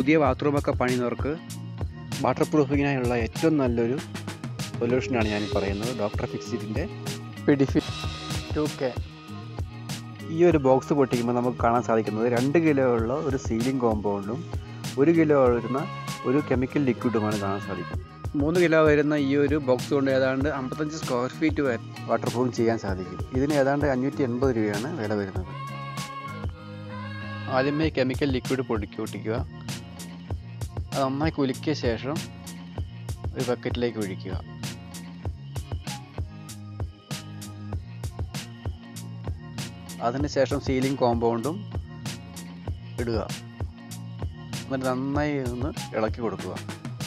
പുതിയ ബാത്റൂമൊക്കെ പണിയുന്നവർക്ക് വാട്ടർ പ്രൂഫിങ്ങിനായുള്ള ഏറ്റവും നല്ലൊരു സൊല്യൂഷനാണ് ഞാൻ പറയുന്നത് ഡോക്ടർ ഫിക്സിറ്റിൻ്റെ പിഡിഫി ടു കെ ഈ ഒരു ബോക്സ് പൊട്ടിക്കുമ്പോൾ നമുക്ക് കാണാൻ സാധിക്കുന്നത് രണ്ട് കിലോ ഉള്ള ഒരു സീലിംഗ് കോമ്പൗണ്ടും ഒരു കിലോ വരുന്ന ഒരു കെമിക്കൽ ലിക്വിഡുമാണ് കാണാൻ സാധിക്കും മൂന്ന് കിലോ വരുന്ന ഈ ഒരു ബോക്സ് കൊണ്ട് ഏതാണ്ട് അമ്പത്തഞ്ച് സ്ക്വയർ ഫീറ്റ് വരെ വാട്ടർ പ്രൂഫ് ചെയ്യാൻ സാധിക്കും ഇതിന് ഏതാണ്ട് അഞ്ഞൂറ്റി എൺപത് രൂപയാണ് വില വരുന്നത് ആദ്യമേ കെമിക്കൽ ലിക്വിഡ് പൊടിക്ക് പൊട്ടിക്കുക അത് നന്നായി കുലുക്കിയ ശേഷം ഒരു ബക്കറ്റിലേക്ക് ഒഴിക്കുക അതിനുശേഷം സീലിംഗ് കോമ്പൗണ്ടും ഇടുക എന്നിട്ട് നന്നായി ഒന്ന് ഇളക്കി കൊടുക്കുക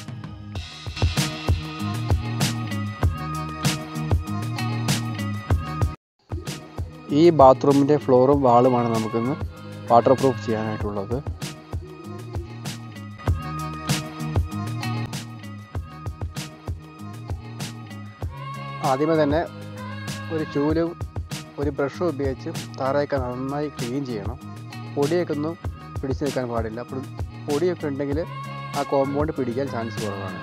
ഈ ബാത്റൂമിൻ്റെ ഫ്ലോറും വാളുമാണ് നമുക്കിന്ന് വാട്ടർ പ്രൂഫ് ചെയ്യാനായിട്ടുള്ളത് ആദ്യമേ തന്നെ ഒരു ചൂലും ഒരു ബ്രഷും ഉപയോഗിച്ച് താറയൊക്കെ നന്നായി ക്ലീൻ ചെയ്യണം പൊടിയൊക്കെ ഒന്നും പിടിച്ചു നിൽക്കാൻ പാടില്ല അപ്പോൾ പൊടിയൊക്കെ ഉണ്ടെങ്കിൽ ആ കോമ്പൗണ്ട് പിടിക്കാൻ ചാൻസ് കുറവാണ്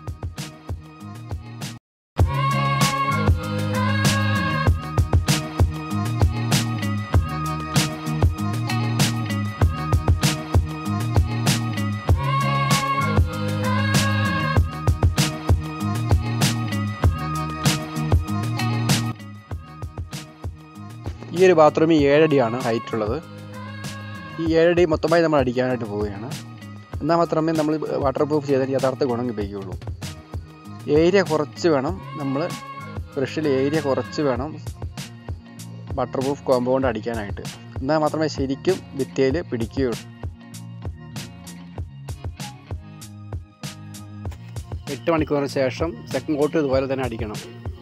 ഈ ഒരു ബാത്റൂമിൽ ഏഴടിയാണ് ഹൈറ്റ് ഉള്ളത് ഈ ഏഴടി മൊത്തമായി നമ്മൾ അടിക്കാനായിട്ട് പോവുകയാണ് എന്നാൽ മാത്രമേ നമ്മൾ വാട്ടർ പ്രൂഫ് ചെയ്താൽ യഥാർത്ഥ ഗുണം ലഭിക്കുകയുള്ളൂ ഏരിയ കുറച്ച് വേണം നമ്മൾ ബ്രഷിൽ ഏരിയ കുറച്ച് വേണം വാട്ടർ പ്രൂഫ് കോമ്പൗണ്ട് അടിക്കാനായിട്ട് എന്നാൽ മാത്രമേ ശരിക്കും ഭിത്തിയിൽ പിടിക്കുകയുള്ളൂ എട്ട് മണിക്കൂറിന് ശേഷം സെക്കൻഡ് കോട്ട് ഇതുപോലെ തന്നെ അടിക്കണം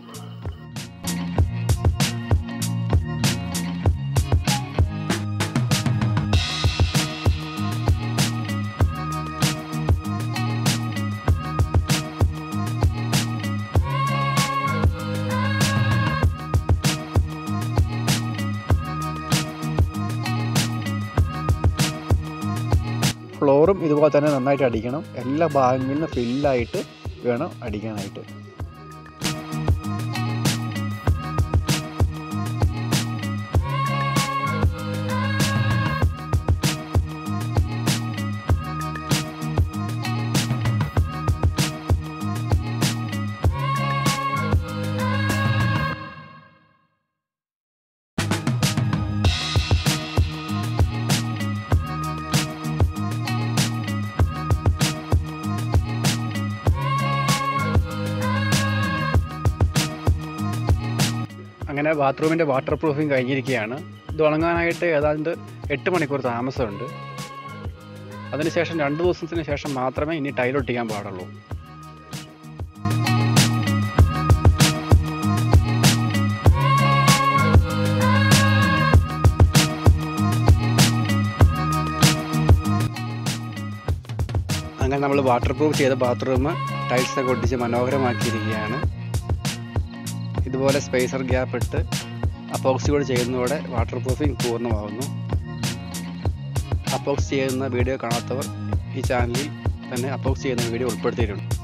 ഫ്ലോറും ഇതുപോലെ തന്നെ നന്നായിട്ട് അടിക്കണം എല്ലാ ഭാഗങ്ങളിലും ഫില്ലായിട്ട് വേണം അടിക്കാനായിട്ട് അങ്ങനെ ബാത്റൂമിൻ്റെ വാട്ടർ പ്രൂഫിങ് കഴിഞ്ഞിരിക്കുകയാണ് ഇത് ഉണങ്ങാനായിട്ട് ഏതാണ്ട് എട്ട് മണിക്കൂർ താമസമുണ്ട് അതിനുശേഷം രണ്ട് ദിവസത്തിന് ശേഷം മാത്രമേ ഇനി ടൈലൊട്ടിക്കാൻ പാടുള്ളൂ അങ്ങനെ നമ്മൾ വാട്ടർ പ്രൂഫ് ചെയ്ത ബാത്റൂം ടൈൽസൊക്കെ ഒട്ടിച്ച് മനോഹരമാക്കിയിരിക്കുകയാണ് ഇതുപോലെ സ്പേസർ ഗ്യാപ്പ് ഇട്ട് അപ്പോക്സി കൂടെ ചെയ്യുന്നതോടെ വാട്ടർ പ്രൂഫിംഗ് പൂർണ്ണമാകുന്നു അപ്പോക്സ് ചെയ്യുന്ന വീഡിയോ കാണാത്തവർ ഈ ചാനലിൽ തന്നെ അപ്പോക്സ് ചെയ്യുന്ന വീഡിയോ ഉൾപ്പെടുത്തിയിട്ടുണ്ട്